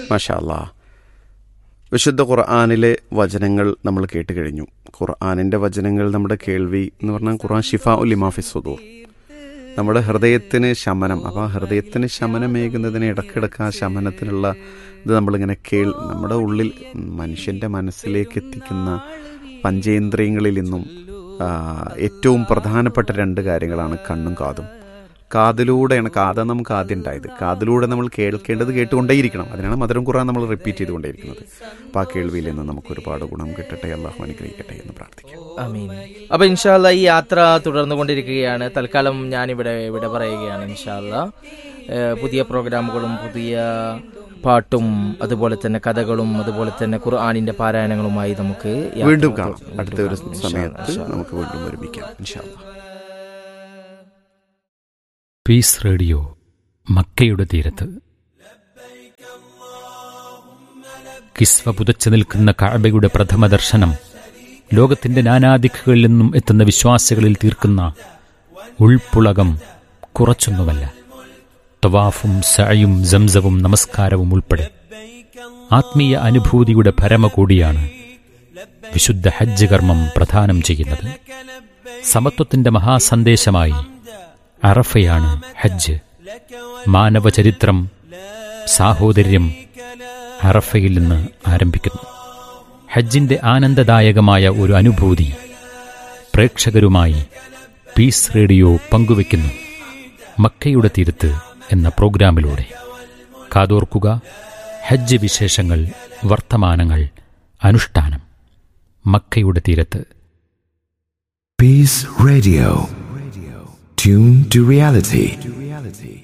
മഷാല്ലാ വിശുദ്ധ ഖുർആാനിലെ വചനങ്ങൾ നമ്മൾ കേട്ട് കഴിഞ്ഞു ഖുർആാനിൻ്റെ വചനങ്ങൾ നമ്മുടെ കേൾവി എന്ന് പറഞ്ഞാൽ ഖുർആൻ ഷിഫ ഉൽ ഇമാഫി സുദൂർ നമ്മുടെ ഹൃദയത്തിന് ശമനം അപ്പോൾ ആ ഹൃദയത്തിന് ശമനമേകുന്നതിന് ഇടയ്ക്കിടയ്ക്ക് ആ ശമനത്തിനുള്ള ഇത് നമ്മളിങ്ങനെ കേൾ നമ്മുടെ ഉള്ളിൽ മനുഷ്യൻ്റെ മനസ്സിലേക്ക് എത്തിക്കുന്ന പഞ്ചേന്ദ്രിയങ്ങളിൽ നിന്നും ആ, ഏറ്റവും പ്രധാനപ്പെട്ട രണ്ട് കാര്യങ്ങളാണ് കണ്ണും കാതും കാതിലൂടെയാണ് കാത നമുക്ക് ആദ്യം ഉണ്ടായത് കാതിലൂടെ നമ്മൾ കേൾക്കേണ്ടത് കേട്ടുകൊണ്ടേയിരിക്കണം അതിനാണ് മധുരം ഖുറാൻ നമ്മൾ റിപ്പീറ്റ് ചെയ്തുകൊണ്ടേയിരിക്കുന്നത് അപ്പോൾ ആ കേൾവിയിൽ നിന്ന് നമുക്ക് ഒരുപാട് ഗുണം കിട്ടട്ടെ അള്ളാഹു അനുഗ്രഹിക്കട്ടെ എന്ന് പ്രാർത്ഥിക്കാം അമീൻ അപ്പൊ ഇൻഷാല്ല ഈ യാത്ര തുടർന്നുകൊണ്ടിരിക്കുകയാണ് തൽക്കാലം ഞാനിവിടെ ഇവിടെ പറയുകയാണ് ഇൻഷാല്ല ഏഹ് പുതിയ പ്രോഗ്രാമുകളും പുതിയ പാട്ടും അതുപോലെ തന്നെ കഥകളും അതുപോലെ തന്നെ ഖുർആാനിന്റെ പാരായണങ്ങളുമായി നമുക്ക് യാത്ര വീണ്ടും കാണാം തുടരാം. അടുത്ത ഒരു വീണ്ടും കാണാം. സമയത്ത് ഇൻഷാ അല്ലാ. നമുക്ക് വീണ്ടും ഒരുമിക്കാം ഇൻഷാല്ലാ പീസ് റേഡിയോ മക്കയുടെ തീരത്ത് കിസ്വ പുതച്ചു നിൽക്കുന്ന കഅബയുടെ പ്രഥമ ദർശനം ലോകത്തിന്റെ നാനാദിക്കുകളിൽ നിന്നും എത്തുന്ന വിശ്വാസികളിൽ തീർക്കുന്ന ഉൾപ്പുളകം കുറച്ചൊന്നുമല്ല തവാഫും സഅയും സംസവും നമസ്കാരവും ഉൾപ്പെടെ ആത്മീയ അനുഭൂതിയുടെ പരമകൂടിയാണ് വിശുദ്ധ ഹജ്ജ് കർമ്മം പ്രദാനം ചെയ്യുന്നത് സമത്വത്തിന്റെ മഹാസന്ദേശമായി അറഫയാണ് ഹജ്ജ് മാനവചരിത്രം സാഹോദര്യം അറഫയിൽ നിന്ന് ആരംഭിക്കുന്നു ഹജ്ജിന്റെ ആനന്ദദായകമായ ഒരു അനുഭൂതി പ്രേക്ഷകരുമായി പീസ് റേഡിയോ പങ്കുവെക്കുന്നു മക്കയുടെ തീരത്ത് എന്ന പ്രോഗ്രാമിലൂടെ കാതോർക്കുക ഹജ്ജ് വിശേഷങ്ങൾ വർത്തമാനങ്ങൾ അനുഷ്ഠാനം മക്കയുടെ തീരത്ത് Peace Radio. Tune to reality.